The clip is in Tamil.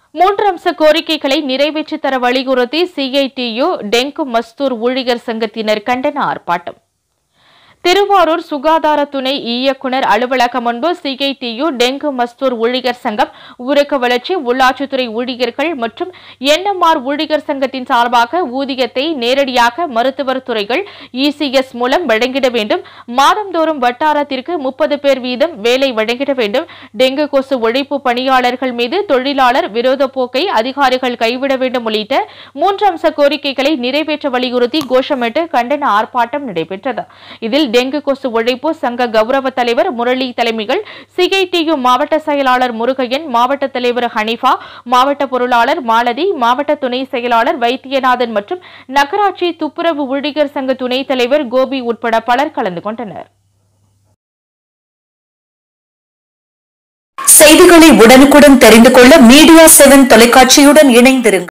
மூன்று அம்ச கோரிக்கைகளை நிறைவேற்றித் தர வலியுறுத்தி சிஐடியு டெங்கு மஸ்தூர் ஊழியர் சங்கத்தினர் கண்டன ஆர்ப்பாட்டம் திருவாரூர் சுகாதார துணை இயக்குனர் அலுவலகம் முன்பு சிஐடியு டெங்கு மஸ்தூர் ஊழியர் சங்கம் ஊரக வளர்ச்சி உள்ளாட்சித்துறை ஊழியர்கள் மற்றும் என்எம்ஆர் ஊழியர் சங்கத்தின் சார்பாக ஊதியத்தை நேரடியாக மருத்துவர் துறைகள் இசிஎஸ் மூலம் வழங்கிட வேண்டும் மாதந்தோறும் வட்டாரத்திற்கு முப்பது பேர் வீதம் வேலை வழங்கிட வேண்டும் டெங்கு கொசு ஒழிப்பு பணியாளர்கள் மீது தொழிலாளர் விரோத போக்கை அதிகாரிகள் கைவிட வேண்டும் உள்ளிட்ட மூன்று அம்ச கோரிக்கைகளை நிறைவேற்ற வலியுறுத்தி கோஷமிட்டு கண்டன ஆர்ப்பாட்டம் நடைபெற்றது இதில் டெங்கு கொசு ஒழிப்பு சங்க கௌரவ தலைவர் முரளி தலைமையில் சிஐடியு மாவட்ட செயலாளர் முருகையன் மாவட்ட தலைவர் ஹனிஃபா மாவட்ட பொருளாளர் மாலதி மாவட்ட துணை செயலாளர் வைத்தியநாதன் மற்றும் நகராட்சி துப்புரவு ஊழியர் சங்க துணைத் தலைவர் கோபி உட்பட பலர் கலந்து கொண்டனர் செய்திகளை உடனுக்குடன் தெரிந்து கொள்ள மீடியா செவன் தொலைக்காட்சியுடன் இணைந்திருங்கள்